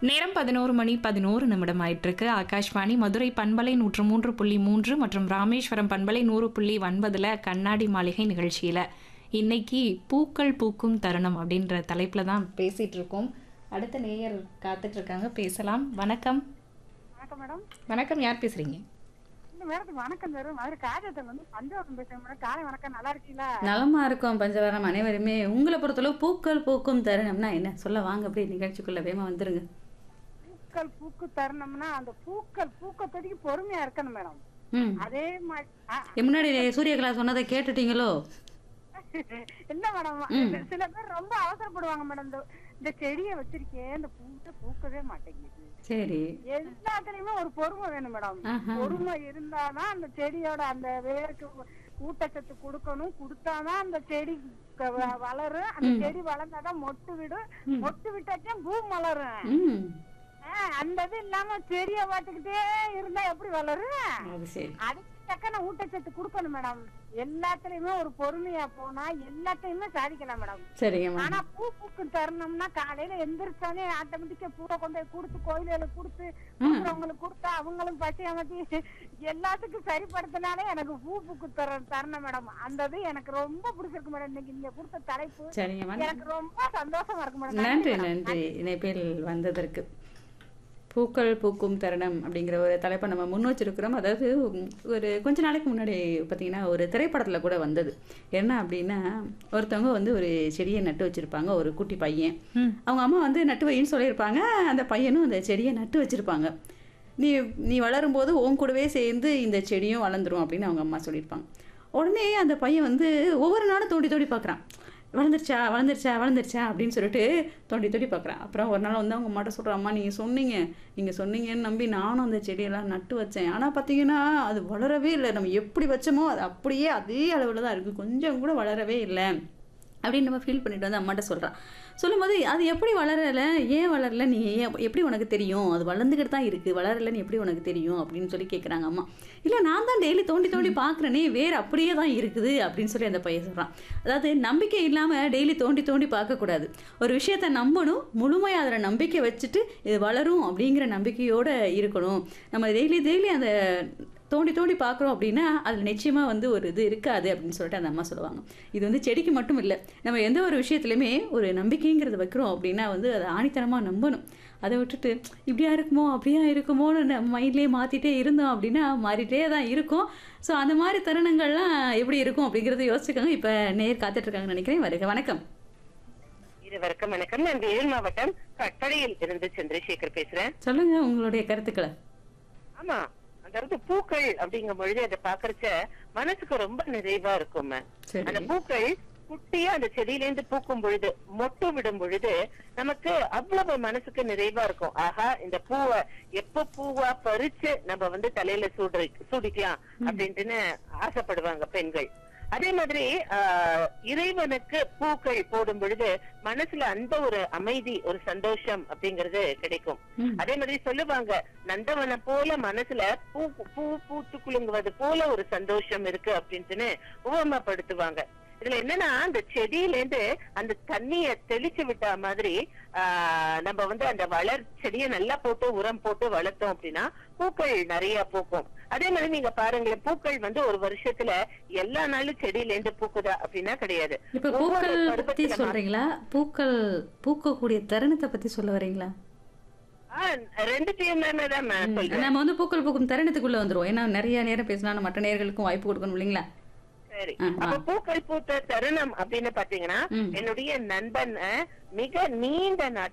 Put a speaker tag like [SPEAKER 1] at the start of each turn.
[SPEAKER 1] நேரம் பதினோரு மணி பதினோரு நிமிடம் ஆயிட்டிருக்கு ஆகாஷ்வாணி மதுரை பண்பலை நூற்று மூன்று புள்ளி மூன்று மற்றும் ராமேஸ்வரம் பண்பலை நூறு புள்ளி ஒன்பதுல கண்ணாடி மாளிகை நிகழ்ச்சியில இன்னைக்கு பூக்கள் பூக்கும் தருணம் அப்படின்ற தலைப்புல தான் பேசிட்டு இருக்கோம் அடுத்த நேயர் காத்துட்டு இருக்காங்க பேசலாம் வணக்கம்
[SPEAKER 2] வணக்கம் மேடம்
[SPEAKER 1] வணக்கம் யார் பேசுறீங்க
[SPEAKER 2] இந்த மேடத்துக்கு வணக்கம் தரும் மதுரை காஜத்தில் வந்து பஞ்சவரம் பேசுறேன் மேடம் காலை வணக்கம் நல்லா இருக்கீங்களா
[SPEAKER 3] நலமா இருக்கோம் பஞ்சவரம் அனைவருமே உங்களை பொறுத்தளவு பூக்கள் பூக்கும் தருணம்னா என்ன சொல்ல வாங்க அப்படியே நிகழ்ச்சிக்குள்ள வேகமா வந்துருங்க
[SPEAKER 2] பூக்கள் பூக்கு தரணும்னா அந்த பூக்கள் பூக்கத்தொடிக்கு பொறுமையா இருக்கணும் மேடம்
[SPEAKER 3] ம்
[SPEAKER 2] அதே மாதிரி ஆ,
[SPEAKER 3] என் முன்னாடி சூரியகலா சொன்னதை கேட்டுட்டீங்களோ
[SPEAKER 2] இல்ல மேடம் சில பேர் ரொம்ப அவசரப்படுவாங்க மேடம் இந்த இந்த செடியை வச்சிருக்கேன் இந்த பூட்ட பூக்கவே மாட்டேங்குது
[SPEAKER 3] சரி
[SPEAKER 2] எல்லாத்துலயுமே ஒரு பொறுமை வேணும் மேடம்
[SPEAKER 3] ஆஹா.
[SPEAKER 2] பொறுமை இருந்தாதான் அந்த செடியோட அந்த வேருக்கு ஊட்டச்சத்து கொடுக்கணும் கொடுத்தாதான் அந்த செடி க- வ- வளரும் அந்த செடி வளர்ந்தாதான் மொட்டு விடும் மொட்டு விட்டாச்சும் பூ மலரும்
[SPEAKER 3] ம்
[SPEAKER 2] ஆ, அந்த இது இல்லாம செடிய பார்த்துக்கிட்டே இருந்தா எப்படி வளரும்
[SPEAKER 3] அது சரி
[SPEAKER 2] அதுக்கு தக்கன ஊட்டச்சத்து கொடுக்கணும் மேடம் எல்லாத்துலயுமே ஒரு பொறுமையா போனா எல்லாத்தையுமே சாதிக்கலாம் மேடம்
[SPEAKER 3] சரிங்கம்மா
[SPEAKER 2] ஆனா பூ பூக்கு தரணும்னா காலையில எந்திரிச்சாலே ஆட்டோமேட்டிக்கா பூவை கொண்டு போய் கொடுத்து கோயிலுக்கு கொடுத்து கொடுக்குறவங்களுக்கு கொடுத்தா அவங்களும் பசி அமைத்தி எல்லாத்துக்கும் சரிப்படுத்தினாலே எனக்கு பூ பூக்கு தர தரணும் மேடம் அந்த இது எனக்கு ரொம்ப பிடிச்சிருக்கு மேடம் இன்னைக்கு நீங்க கொடுத்த தலைப்பு
[SPEAKER 3] சரிங்கம்மா
[SPEAKER 2] எனக்கு ரொம்ப சந்தோஷமா இருக்கு மேடம்
[SPEAKER 3] நன்றி நன்றி இணைப்பில் வந்ததற்கு பூக்கள் பூக்கும் தருணம் அப்படிங்கிற ஒரு தலைப்பை நம்ம முன் வச்சிருக்கிறோம் அதாவது உம், ஒரு கொஞ்ச நாளைக்கு முன்னாடி பார்த்தீங்கன்னா ஒரு திரைப்படத்தில் கூட வந்தது என்ன அப்படின்னா ஒருத்தவங்க வந்து ஒரு செடியை நட்டு வச்சிருப்பாங்க ஒரு குட்டி பையன் அவங்க அம்மா வந்து நட்டு வைன்னு சொல்லியிருப்பாங்க அந்த பையனும் அந்த செடியை நட்டு வச்சிருப்பாங்க நீ நீ வளரும்போது உன் கூடவே சேர்ந்து இந்த செடியும் வளர்ந்துரும் அப்படின்னு அவங்க அம்மா சொல்லியிருப்பாங்க உடனே அந்த பையன் வந்து ஒவ்வொரு நாளும் தோண்டி தோண்டி பார்க்குறான் வளர்ந்துருச்சா வளர்ந்துருச்சா வளர்ந்துருச்சா அப்படின்னு சொல்லிட்டு தோண்டி தோண்டி பார்க்குறான் அப்புறம் ஒரு நாள் வந்து அவங்க அம்மாட்ட சொல்கிறேன் அம்மா நீங்கள் சொன்னீங்க நீங்கள் சொன்னீங்கன்னு நம்பி நானும் அந்த செடியெல்லாம் நட்டு வச்சேன் ஆனால் பார்த்தீங்கன்னா அது வளரவே இல்லை நம்ம எப்படி வச்சோமோ அது அப்படியே அதே அளவில் தான் இருக்குது கொஞ்சம் கூட வளரவே இல்லை அப்படின்னு நம்ம ஃபீல் பண்ணிட்டு வந்து அம்மாட்ட சொல்கிறான் சொல்லும்போது அது எப்படி வளரலை ஏன் வளரல நீ ஏன் எப்படி உனக்கு தெரியும் அது வளர்ந்துக்கிட்டு தான் இருக்குது வளரலைன்னு எப்படி உனக்கு தெரியும் அப்படின்னு சொல்லி கேட்குறாங்க அம்மா இல்லை நான் தான் டெய்லி தோண்டி தோண்டி பார்க்குறேனே வேறு அப்படியே தான் இருக்குது அப்படின்னு சொல்லி அந்த பையன் சொல்கிறான் அதாவது நம்பிக்கை இல்லாமல் டெய்லி தோண்டி தோண்டி பார்க்கக்கூடாது ஒரு விஷயத்தை நம்பணும் முழுமையாக அதில் நம்பிக்கை வச்சுட்டு இது வளரும் அப்படிங்கிற நம்பிக்கையோடு இருக்கணும் நம்ம டெய்லி டெய்லி அந்த தோண்டி தோண்டி பார்க்குறோம் அப்படின்னா அதில் நிச்சயமாக வந்து ஒரு இது இருக்காது அப்படின்னு சொல்லிட்டு அந்த அம்மா சொல்லுவாங்க இது வந்து செடிக்கு மட்டும் இல்லை நம்ம எந்த ஒரு விஷயத்துலையுமே ஒரு நம்பிக்கைங்கிறத வைக்கிறோம் அப்படின்னா வந்து அதை ஆணித்தனமாக நம்பணும் அதை விட்டுட்டு இப்படியா இருக்குமோ அப்படியா இருக்குமோன்னு நம்ம மைண்ட்லேயே மாற்றிட்டே இருந்தோம் அப்படின்னா மாறிட்டே தான் இருக்கும் ஸோ அந்த மாதிரி தருணங்கள்லாம் எப்படி இருக்கும் அப்படிங்கிறத யோசிச்சுக்கோங்க இப்போ நேர் காத்துட்ருக்காங்கன்னு நினைக்கிறேன் வருக வணக்கம்
[SPEAKER 4] இருவருக்கும் வணக்கம் நான் வேலூர் மாவட்டம் கட்டளையில் இருந்து சந்திரசேகர் பேசுறேன்
[SPEAKER 3] சொல்லுங்க உங்களுடைய கருத்துக்களை
[SPEAKER 4] ஆமா அதாவது பூக்கள் அப்படிங்கும் பொழுது அதை பாக்குறச்ச மனசுக்கு ரொம்ப நிறைவா இருக்கும்
[SPEAKER 3] சரி
[SPEAKER 4] அந்த பூக்கள் குட்டியா அந்த செடியில இருந்து பூக்கும் பொழுது மொட்டு விடும் பொழுது நமக்கு அவ்வளவு மனசுக்கு நிறைவா இருக்கும் ஆஹா இந்த பூவை எப்ப பூவா பறிச்சு நம்ம வந்து தலையில சூடு சூடிக்கலாம் அப்படின்ட்டுன்னு ஆசைப்படுவாங்க பெண்கள் அதே மாதிரி ஆஹ், இறைவனுக்கு பூக்கள் போடும் பொழுது மனசுல அந்த ஒரு அமைதி ஒரு சந்தோஷம் அப்படிங்கறது கிடைக்கும்
[SPEAKER 3] ம்.
[SPEAKER 4] அதே மாதிரி சொல்லுவாங்க நந்தவனம் போல மனசுல பூ பூ பூத்து குலுங்குவது போல ஒரு சந்தோஷம் இருக்கு அப்படின்ட்டுன்னு உவமப்படுத்துவாங்க இதுல என்னன்னா அந்த செடியில இருந்து அந்த தண்ணிய தெளிச்சு விட்டா மாதிரி ஆஹ் நம்ம வந்து அந்த வளர் செடியை நல்லா போட்டு உரம் போட்டு வளர்த்தோம் அப்படின்னா பூக்கள் நிறைய பூக்கும் அதே மாதிரி நீங்க பாருங்களேன் பூக்கள் வந்து ஒரு வருஷத்துல எல்லா நாளும் செடியில இருந்து பூக்குதா அப்படின்னா கிடையாது
[SPEAKER 3] இப்போ
[SPEAKER 4] ஒவ்வொரு
[SPEAKER 3] பூக்கள் பற்றி
[SPEAKER 4] பருவத்துல
[SPEAKER 3] சொல்கிறீங்களா பூக்கள் பூக்கக்கூடிய தருணத்தை பற்றி சொல்ல வரீங்களா
[SPEAKER 4] ஆஹ் ரெண்டுத்தையும் தான் நான் சொல்றேன்
[SPEAKER 3] நம்ம வந்து பூக்கள் பூக்கும் தருணத்துக்குள்ள வந்துருவோம் ஏன்னா நிறைய நேரம் பேசினா நம்ம மற்ற நேர்களுக்கும் வாய்ப்பு கொடுக்கணும் இல்லைங்களா
[SPEAKER 4] சரி
[SPEAKER 3] ஆ,
[SPEAKER 4] அப்ப பூக்கள் பூத்த தருணம் அப்படின்னு பாத்தீங்கன்னா
[SPEAKER 3] ம்.
[SPEAKER 4] என்னுடைய நண்பன் அஹ், மிக நீண்ட நாட்கள்